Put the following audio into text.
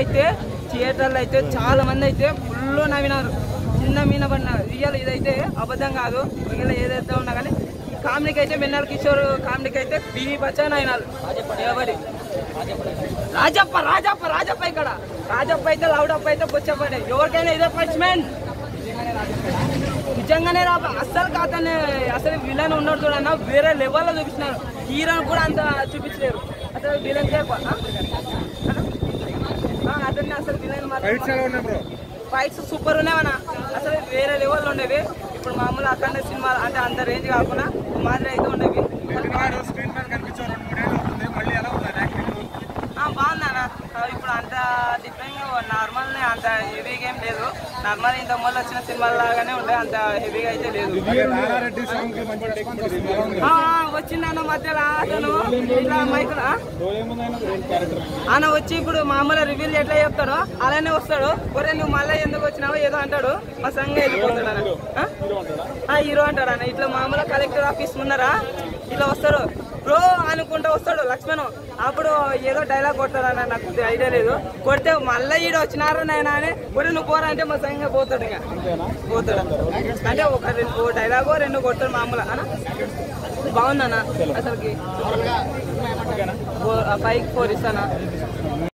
అయితే థియేటర్లో అయితే చాలా మంది అయితే ఫుల్ నవ్వినారు చిన్న మీన పడినారు రియల్ ఇదైతే అబద్ధం కాదు మిగిలిన ఏదైతే ఉన్నా కానీ కామెడీకి అయితే వెన్నెల కిషోర్ కామెడీకి అయితే బీవీ బచ్చన్ అయినారు ఎవరి రాజప్ప రాజప్ప రాజప్ప ఇక్కడ రాజప్ప అయితే లౌడప్ప అయితే బొచ్చప్ప ఎవరికైనా ఇదే పనిష్మెంట్ నిజంగానే రా అస్సలు కాదనే అసలు విలన్ ఉన్నాడు చూడన్న వేరే లెవెల్లో చూపించినారు హీరోని కూడా అంత చూపించలేరు అసలు విలన్ అతన్ని అసలు విలన్ మాత్రం ఫైట్స్ సూపర్ ఉన్నావన్న అసలు వేరే లెవెల్లో ఉండేవి ఇప్పుడు మామూలు అక్కడ సినిమా అంటే అంత రేంజ్ కాకుండా మాదిరి అయితే ఉండేవి స్క్రీన్ మీద కనిపించారు రెండు మూడేళ్ళు అవుతుంది మళ్ళీ ఎలా ఉన్నారు యాక్టింగ్ ఆ, బాగుందన్న ఆ, ఇప్పుడు అంత డిఫరెంట్ నార్మల్ అంత హెవీగా ఏం లేదు నార్మల్ ఇంత మొదలు వచ్చిన సినిమాల లాగానే ఉండే అంత హెవీగా అయితే లేదు నారారెడ్డి సాంగ్ కి మంచి రెస్పాన్స్ వస్తుంది ఎలా ఉంది ఆ, ఆ, వచ్చిందన్న మధ్యలో అతను ఇట్లా మైకులు ఆ? ఆయన వచ్చి ఇప్పుడు మామూలు రివ్యూలు ఎట్లా చెప్తాడో అలానే వస్తాడు ఒరే నువ్వు మళ్ళీ ఎందుకు వచ్చినావో ఏదో అంటాడు మా సంఘ వెళ్ళిపోతాడు అన్న. ఆ? ఆ, హీరో అంటాడు అన్న ఇట్లా మామూలు కలెక్టర్ ఆఫీస్ ఉన్నారా ఇట్లా వస్తాడు బ్రో అనుకుంటా వస్తాడు లక్ష్మణ్ అప్పుడు ఏదో డైలాగ్ కొడతాడన్న నాకు ఐడియా లేదు కొడితే మళ్ళీ ఈడ వచ్చినారు నాయన అని ఒరే నువ్వు పోరా అంటే మా సంఘ పోతాడు ఇక పోతాడు అంటే ఒక రెండు డైలాగో రెండు కొడతాడు మామూలు అన్న బాగుందన్న అసలుకి ఫైవ్ ఫోర్ ఇస్తానా